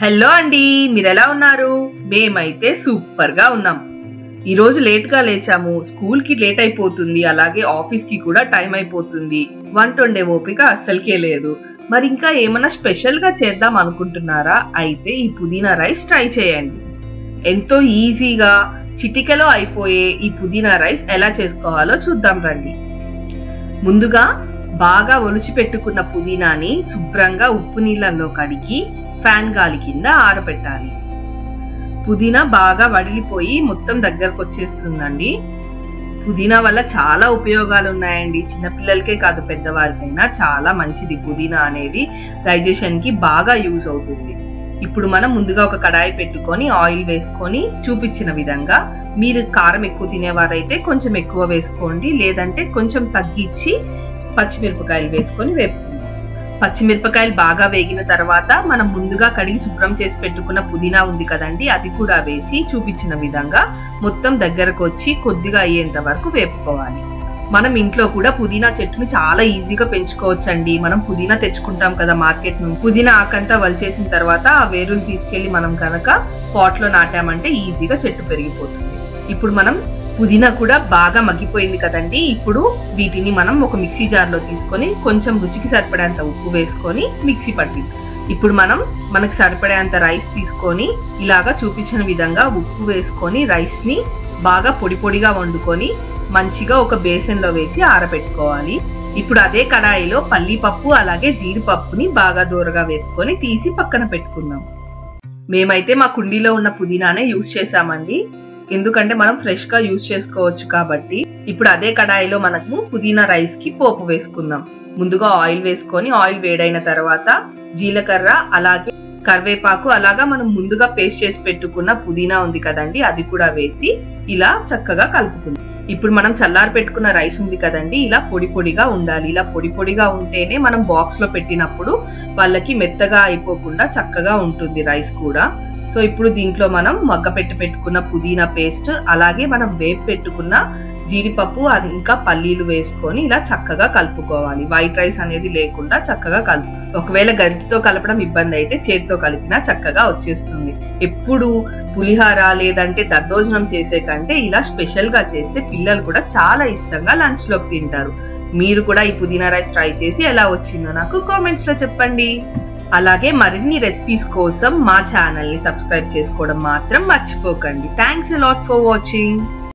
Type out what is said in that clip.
hello అండి మీరు ఎలా ఉన్నారు మేమైతే సూపర్ గా ఉన్నాం ఈ రోజు లేట్ గా లేచాము స్కూల్ కి లేట్ అయిపోతుంది అలాగే ఆఫీస్ కి కూడా టైం అయిపోతుంది వంట వండే ఓపిక అస్సలకే లేదు మరి ఇంకా ఏమైనా స్పెషల్ గా చేద్దాం అనుకుంటున్నారా అయితే ఈ పుదీనా రైస్ ట్రై చేయండి ఎంతో ఈజీగా చిటికెలో అయిపోయే ఈ పుదీనా రైస్ ఎలా చేసుకోవాలో చూద్దాం రండి ముందుగా బాగా ఒలిచి పెట్టుకున్న పుదీనాని శుభ్రంగా ఉప్పు నీళ్ళల్లో కడిగి ఫ్యాన్ గాలి కింద ఆరబెట్టాలి పుదీనా బాగా వడిలిపోయి మొత్తం దగ్గరకు వచ్చేస్తుందండి పుదీనా వల్ల చాలా ఉపయోగాలు ఉన్నాయండి చిన్నపిల్లలకే కాదు పెద్దవారికైనా చాలా మంచిది పుదీనా అనేది డైజెషన్ కి బాగా యూజ్ అవుతుంది ఇప్పుడు మనం ముందుగా ఒక కడాయి పెట్టుకొని ఆయిల్ వేసుకొని చూపించిన విధంగా మీరు కారం ఎక్కువ తినేవారైతే కొంచెం ఎక్కువ వేసుకోండి లేదంటే కొంచెం తగ్గించి పచ్చిమిరపకాయలు వేసుకొని వేపుకుందాం పచ్చిమిరపకాయలు బాగా వేగిన తర్వాత మనం ముందుగా కడిగి శుభ్రం చేసి పెట్టుకున్న పుదీనా ఉంది కదండి అది కూడా వేసి చూపించిన విధంగా మొత్తం దగ్గరకు వచ్చి కొద్దిగా అయ్యేంత వరకు వేపుకోవాలి మనం ఇంట్లో కూడా పుదీనా చెట్టుని చాలా ఈజీగా పెంచుకోవచ్చండి మనం పుదీనా తెచ్చుకుంటాం కదా మార్కెట్ నుంచి పుదీనా ఆకంతా వలిచేసిన తర్వాత ఆ వేరులు తీసుకెళ్లి మనం కనుక పాట్ లో నాటామంటే ఈజీగా చెట్టు పెరిగిపోతుంది ఇప్పుడు మనం పుదీనా కూడా బాగా మగ్గిపోయింది కదండి ఇప్పుడు వీటిని మనం ఒక మిక్సీ జార్ లో తీసుకొని కొంచెం రుచికి సరిపడేంత ఉప్పు వేసుకొని మిక్సీ పట్టి ఇప్పుడు మనం మనకు సరిపడేంత రైస్ తీసుకొని ఇలాగా చూపించిన విధంగా ఉప్పు వేసుకొని రైస్ ని బాగా పొడి పొడిగా వండుకొని మంచిగా ఒక బేసన్ లో వేసి ఆరబెట్టుకోవాలి ఇప్పుడు అదే కడాయిలో పల్లీపప్పు అలాగే జీడిపప్పుని బాగా దూరగా వేపుకొని తీసి పక్కన పెట్టుకుందాం మేమైతే మా కుండీలో ఉన్న పుదీనానే యూస్ చేసామండి ఎందుకంటే మనం ఫ్రెష్ గా యూస్ చేసుకోవచ్చు కాబట్టి ఇప్పుడు అదే కడాయిలో మనకు పుదీనా రైస్ కి పోపు వేసుకుందాం ముందుగా ఆయిల్ వేసుకొని ఆయిల్ వేడైన తర్వాత జీలకర్ర అలాగే కరివేపాకు అలాగా మనం ముందుగా పేస్ట్ చేసి పెట్టుకున్న పుదీనా ఉంది కదండి అది కూడా వేసి ఇలా చక్కగా కలుపుకుందాం ఇప్పుడు మనం చల్లారి పెట్టుకున్న రైస్ ఉంది కదండి ఇలా పొడి పొడిగా ఉండాలి ఇలా పొడి పొడిగా ఉంటేనే మనం బాక్స్ లో పెట్టినప్పుడు వాళ్ళకి మెత్తగా అయిపోకుండా చక్కగా ఉంటుంది రైస్ కూడా సో ఇప్పుడు దీంట్లో మనం మగ్గ పెట్టి పెట్టుకున్న పుదీనా పేస్ట్ అలాగే మనం వేపు పెట్టుకున్న జీడిపప్పు ఇంకా పల్లీలు వేసుకొని ఇలా చక్కగా కలుపుకోవాలి వైట్ రైస్ అనేది లేకుండా చక్కగా కలుపు ఒకవేళ గరిటితో కలపడం ఇబ్బంది అయితే చేతితో కలిపినా చక్కగా వచ్చేస్తుంది ఎప్పుడు పులిహార లేదంటే దద్దోజనం చేసే కంటే ఇలా స్పెషల్ గా చేస్తే పిల్లలు కూడా చాలా ఇష్టంగా లంచ్ లోకి తింటారు మీరు కూడా ఈ పుదీనా రైస్ ట్రై చేసి ఎలా వచ్చిందో నాకు కామెంట్స్ లో చెప్పండి అలాగే మరిన్ని రెసిపీస్ కోసం మా ఛానల్ ని సబ్స్క్రైబ్ చేసుకోవడం మాత్రం మర్చిపోకండి థ్యాంక్స్ అలాట్ ఫర్ వాచింగ్